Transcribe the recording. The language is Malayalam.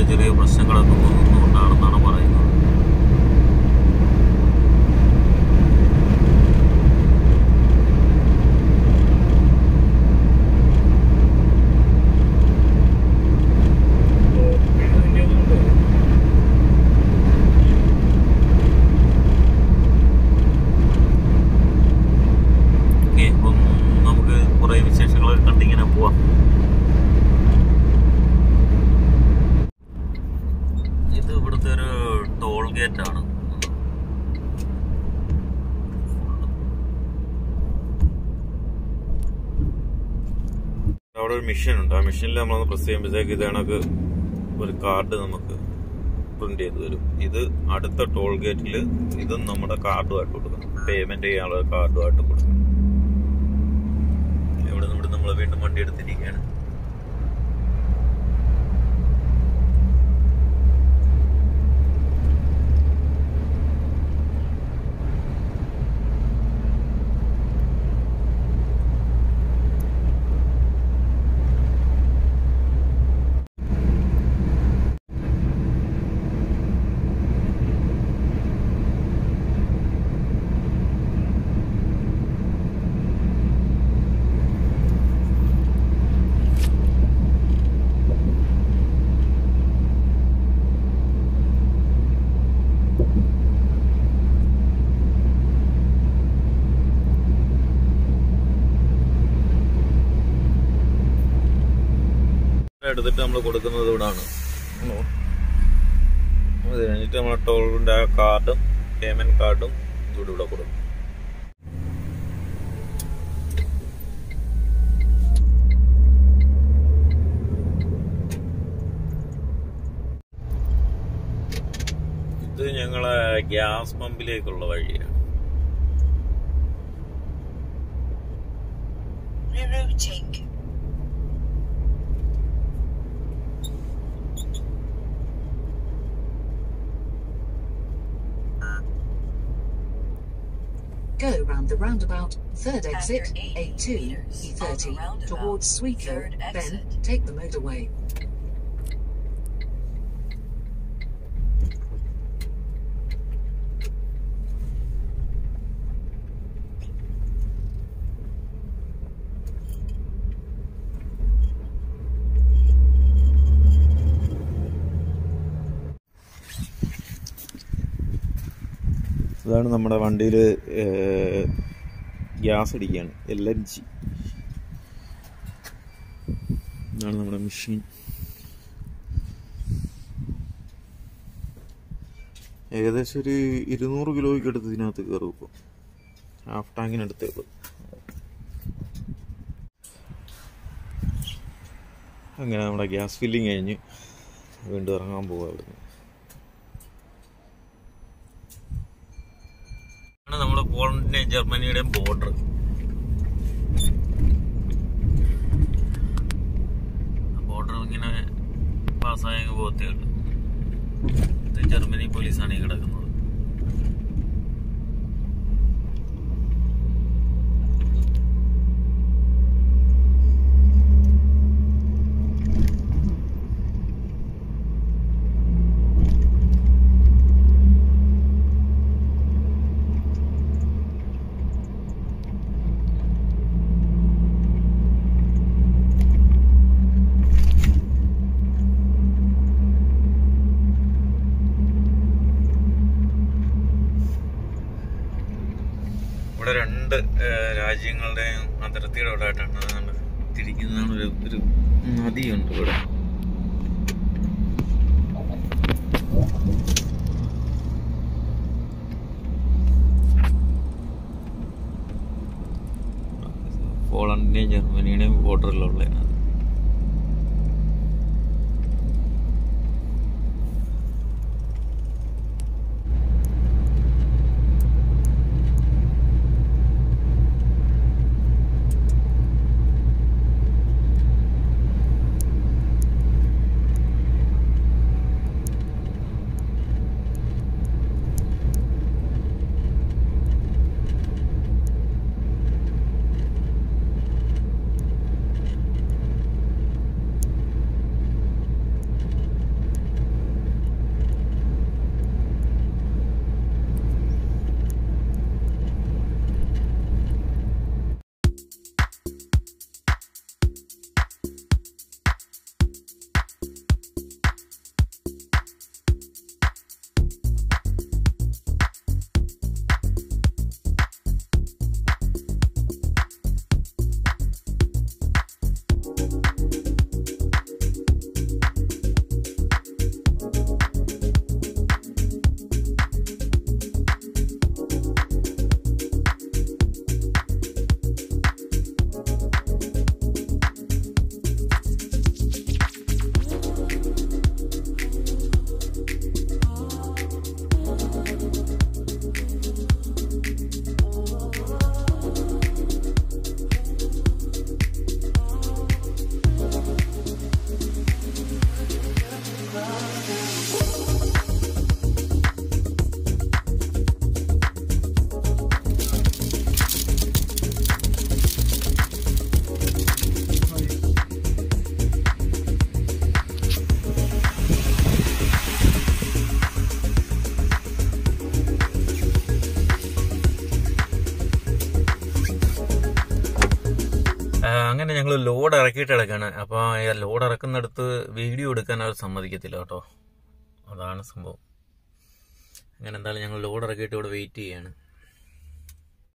ചെറിയ പ്രശ്നങ്ങളൊക്കെ തോന്നുന്നുകൊണ്ടാണെന്നാണ് പറയുന്നത് ഓക്കെ അപ്പം നമുക്ക് കുറേ വിശേഷങ്ങളൊക്കെ കണ്ടിങ്ങനെ പോവാം ഇത് ഇവിടുത്തെ ഒരു ടോൾ ഗേറ്റ് ആണ് അവിടെ ഒരു മെഷീൻ ഉണ്ട് ആ മെഷീനിൽ നമ്മളൊന്ന് പ്രസ് ചെയ്യുമ്പോഴത്തേക്ക് ഇത് കണക്ക് ഒരു കാർഡ് നമുക്ക് പ്രിന്റ് ചെയ്ത് തരും ഇത് അടുത്ത ടോൾ ഗേറ്റിൽ ഇതും നമ്മുടെ കാർഡുമായിട്ട് കൊടുക്കണം പേയ്മെന്റ് ചെയ്യാനുള്ള കാർഡുമായിട്ട് കൊടുക്കണം ഇവിടെ നിന്ന് ഇവിടെ നമ്മൾ വീണ്ടും വണ്ടി എടുത്തിരിക്കുകയാണ് എടുത്തിട്ട് നമ്മൾ കൊടുക്കുന്നത് ഇവിടാണ് അത് കഴിഞ്ഞിട്ട് നമ്മളെ ടോളിന്റെ ആ കാർഡും പേയ്മെന്റ് കാർഡും ഇവിടെ ഇവിടെ കൊടുക്കും ഇത് ഞങ്ങളെ ഗ്യാസ് പമ്പിലേക്കുള്ള വഴിയാണ് Rerouting. Go round the roundabout, third After exit, 80 A2, meters on the E30, roundabout, towards Sweeco, third then exit. take the motorway. ഇതാണ് നമ്മുടെ വണ്ടിയിൽ ഗ്യാസ് അടിക്കുകയാണ് എൽ എൻ ജി ഇതാണ് നമ്മുടെ മെഷീൻ ഏകദേശം ഒരു ഇരുന്നൂറ് കിലോയ്ക്ക് അടുത്ത് ഇതിനകത്ത് കയറും ഇപ്പോൾ ഹാഫ് ടാങ്കിനടുത്തേക്ക് അങ്ങനെ നമ്മുടെ ഗ്യാസ് ഫില്ലിങ് കഴിഞ്ഞ് വീണ്ടും ഇറങ്ങാൻ പോവാ ഇവിടുന്ന് ആണ് നമ്മുടെ പോളണ്ടിന്റെയും ജർമ്മനിയുടെയും ബോർഡർ ബോർഡർ ഇങ്ങനെ പാസ്സായ പോകത്തേ ഉള്ളൂ ഇത് ജർമ്മനി പോലീസാണ് ഈ കിടക്കുന്നത് ഇവിടെ രണ്ട് ഏഹ്, രാജ്യങ്ങളുടെയും അതിർത്തിയുടെ അവിടെ ആയിട്ടാണ് നമ്മൾ തിരിക്കുന്നതാണ് ഒരു ഒരു നദിയുണ്ട് ഇവിടെ പോളണ്ടിന്റെയും ജർമ്മനിയുടെയും ബോർഡറിലുള്ളതാണ് അങ്ങനെ ഞങ്ങൾ ലോഡ് ഇറക്കിയിട്ട് കിടക്കാണ് അപ്പോൾ ലോഡ് ഇറക്കുന്നിടത്ത് വീഡിയോ എടുക്കാൻ അവർ സമ്മതിക്കത്തില്ല കേട്ടോ അതാണ് സംഭവം അങ്ങനെ എന്തായാലും ഞങ്ങൾ ലോഡ് ഇറക്കിയിട്ട് ഇവിടെ വെയിറ്റ് ചെയ്യാണ്